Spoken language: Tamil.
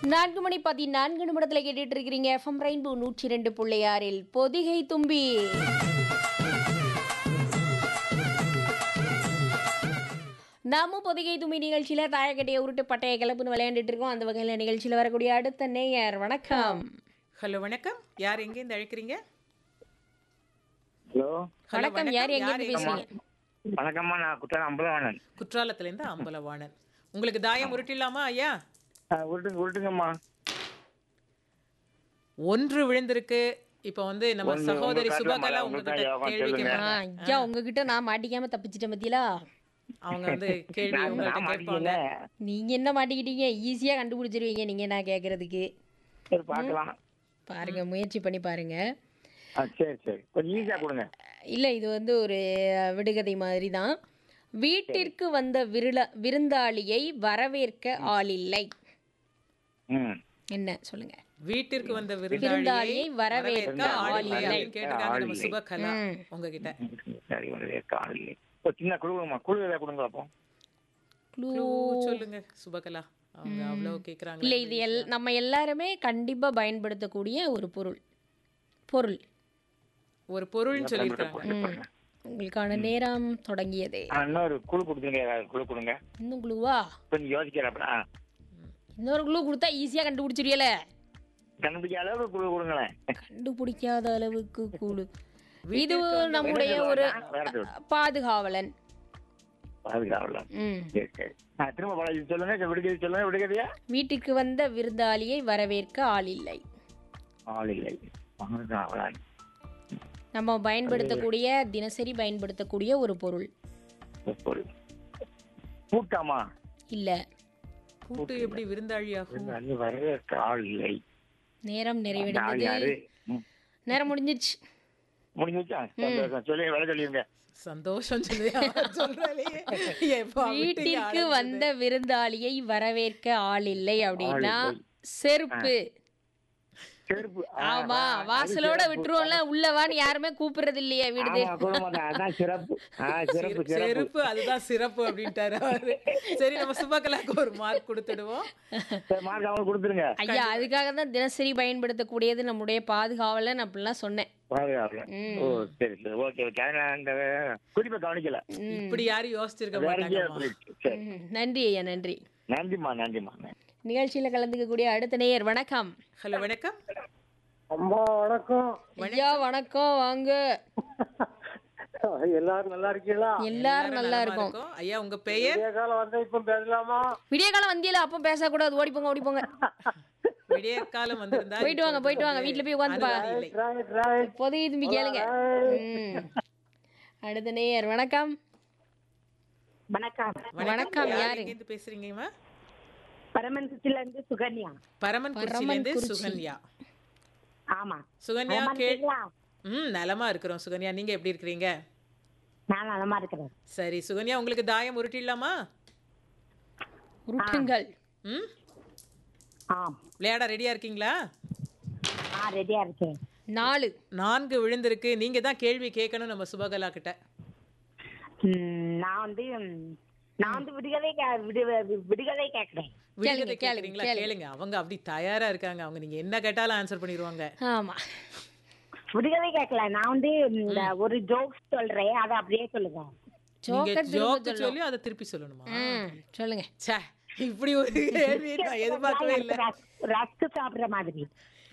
நான்கு மணி பதினான்கு நிமிடத்தில் கேட்டுட்டு இருக்கிறீங்க எஃப்எம் ரெயின்போ நூற்றி ரெண்டு புள்ளையாரில் பொதிகை தும்பி நாமும் பொதிகை தும்பி நிகழ்ச்சியில் தாயக்கட்டையை உருட்டு பட்டைய கிளப்புன்னு விளையாண்டுட்டு இருக்கோம் அந்த வகையில் நிகழ்ச்சியில் வரக்கூடிய அடுத்த நேயர் வணக்கம் ஹலோ வணக்கம் யார் எங்கேருந்து அழைக்கிறீங்க ஹலோ ஹலோ வணக்கம் யார் எங்கேருந்து பேசுறீங்க வணக்கம்மா நான் குற்றாலம் அம்பலவாணன் குற்றாலத்திலேருந்து அம்பலவாணன் உங்களுக்கு தாயம் உருட்டிடலாமா ஐயா ஆ, உருட்டுங்க உருட்டுங்கம்மா ஒன்று விழுந்திருக்கு இப்போ வந்து நம்ம ஒன்று, சகோதரி உங்க சுபகலா காட்டுல உங்ககிட்ட உங்க கையை கேள்வி சொல்லுங்க. கேட்பாங்க ஆ, ஐயா உங்ககிட்ட நான் மாட்டிக்காம தப்பிச்சிட்டேன் பத்தியலா அவங்க வந்து கேள்வி நான் உங்கள்கிட்ட நான் கேட்பாங்க மாட்டிக்கல. நீங்க என்ன மாட்டிக்கிட்டீங்க ஈஸியா கண்டுபிடிச்சிருவீங்க நீங்க நான் கேட்கறதுக்கு சரி பார்க்கலாம் பாருங்க முயற்சி பண்ணி பாருங்க ஆ, சரி சரி கொஞ்சம் ஈஸியாக கொடுங்க இல்லை இது வந்து ஒரு விடுகதை மாதிரி தான் வீட்டிற்கு வந்த விருள விருந்தாளியை வரவேற்க ஆளில்லை ம் என்ன சொல்லுங்க வீட்டிற்கு வந்த விருந்தாளியை விருந்தாளியை வரவேற்க வரவேற்க ஆள் ஆள் இல்லை இல்லை. அப்படின்னு கேட்டிருக்காங்க நம்ம ஆள் இல்லை. சுபகலா ம். உங்ககிட்ட சரி ஒன்று காலையில் ஒரு சின்ன குழுவுமா குழு ஏதாவது கொடுங்க அப்போ க்ளூ Clue சொல்லுங்க சுபகலா அவங்க அவ்வளவு கேக்குறாங்க இல்லை இது எல் நம்ம எல்லாருமே கண்டிப்பா பயன்படுத்தக்கூடிய ஒரு பொருள் பொருள் ஒரு பொருள்னு சொல்லியிருக்காங்க ம். உங்களுக்கான நேரம் தொடங்கியது ஆ, இன்னொரு குழு கொடுத்துருங்க ஏதாவது குழு கொடுங்க இன்னும் குழுவா கொஞ்சம் யோசிக்கிறப்ப ஆ இன்னொரு குழு கொடுத்தா ஈஸியா கண்டுபிடிச்சிருவியல கண்டுபிடிக்க அளவுக்கு குழு கொடுங்களேன் கண்டுபிடிக்காத அளவுக்கு குழு இது நம்முடைய ஒரு வேற பாதுகாவலன் பாதுகாவல ம் சரி சரி ஆ திரும்ப பழகி சொல்லுங்க விடுகதை சொல்லுங்க விடுகதையா வீட்டுக்கு வந்த விருந்தாளியை வரவேற்க ஆள் இல்லை ஆள் இல்லை பாதுகாவலன் நம்ம பயன்படுத்தக்கூடிய தினசரி பயன்படுத்தக்கூடிய ஒரு பொருள் பொருள் கூட்டமா இல்ல கூட்டு எப்படி விருந்தாளியாகும் அது வரவேற்க ஆள் இல்லை நேரம் ஆள் நிறைவடைந்தது யாரு ம். நேரம் முடிஞ்சிருச்சு முடிஞ்சுச்சா சந்தோஷம் சொல்லுங்க வேலை சொல்லிருங்க சந்தோஷம் சொல்லி சொல்றாலேயே எப்பா விட்டீங்க வீட்டிற்கு வந்த விருந்தாளியை வரவேற்க ஆள் இல்லை அப்படின்னா ஆள் செருப்பு செருப்பு ஆ, ஆமா ஆ, அது வாசலோட சிறப்பு. விட்டுருவோம்ல உள்ளவான்னு யாருமே கூப்பிடுறது இல்லையே வீடு ஆமா, குடும்பம் தான். அதான் சிறப்பு ஆ, சிறப்பு சிறப்பு செருப்பு அதுதான் சிறப்பு அப்படின்ட்டாரு அவரு சரி நம்ம சுபகலாக்கு ஒரு மார்க் கொடுத்துடுவோம் சரி, மார்க் அவங்களுக்கு கொடுத்துருங்க ஐயா அதுக்காக தான் தினசரி பயன்படுத்தக்கூடியது நம்முடைய பாதுகாவலன் அப்படிலாம் சொன்னேன் பாதுகாப்புல. ஓ சரி சரி ஓகே ஓகே நான் அந்த குறிப்பை கவனிக்கல இப்படி யாரும் யோசிச்சிருக்க வேற எங்கேயோ மாட்டாங்கம்மா போயிடுச்சு. சரி ம், நன்றி ஐயா நன்றி நன்றிம்மா நன்றிம்மா நிகழ்ச்சியில கலந்துக்கக்கூடிய அடுத்த நேயர் வணக்கம் ஹலோ வணக்கம் அம்மா வணக்கம் ஐயா வணக்கம் வாங்க எல்லாரும் நல்லா இருக்கீங்களா எல்லாரும் நல்லா நலமா இருக்கும் இருக்கோம். ஐயா உங்க பெயர் விடிய காலம் வந்தா இப்ப பேசலாமா விடிய காலம் வந்தியல அப்போ பேசக்கூடாது ஓடி போங்க ஓடி போங்க விடிய காலம் வந்திருந்தா போயிட்டு வாங்க போயிட்டு வாங்க வீட்டுல போய் உட்காந்து பா அனுமதி இல்லை ரைட் ரைட் பொதுகை திரும்பி கேளுங்க ம். அடுத்த நேயர் வணக்கம் வணக்கம் வணக்கம், யார் யாரு? எங்கேருந்து பேசுறீங்கம்மா பரமன்சத்துல இருந்து சுகன்யா பரமன் குறிச்சிலேருந்து சுகன்யா ஆமா சுகன்யா நலமா கே இருக்கீங்களா? ம் நலமா இருக்கிறோம் சுகன்யா நீங்க எப்படி இருக்கிறீங்க நான் நலமா இருக்கிறேன் சரி சுகன்யா உங்களுக்கு தாயம் உருட்டிடலாமா உருட்டுங்கள் ம் ஆம் விளையாட ரெடியா இருக்கீங்களா ஆ ரெடியா இருக்கேன் நாலு நான்கு விழுந்திருக்கு நீங்க தான் கேள்வி கேட்கணும் நம்ம சுபகலா கிட்ட ம், நான் வந்து ம், நான் வந்து விடுகதை கே- விடு- வி- விடுகதை கேட்கிறேன் விடுகதை கேளுங்க, கேக்குறீங்களா கேளுங்க. கேளுங்க அவங்க அப்படி தயாரா இருக்காங்க அவங்க நீங்க என்ன கேட்டாலும் ஆன்சர் பண்ணிடுவாங்க ஆமா விடுகதை கேட்கல நான் வந்து இந்த ஒரு ஜோக்ஸ் சொல்றேன் அதை அப்படியே சொல்லுங்க நீங்க ஜோக்கர் திரும்ப ஜோக்கு சொல்லணும். சொல்லி அதை திருப்பி சொல்லணுமா ம் சொல்லுங்க ச்சே இப்படி ஒரு கேள்வி நான் எதிர்பார்க்கவே இல்லை ரஸ்க் சாப்பிடுற மாதிரி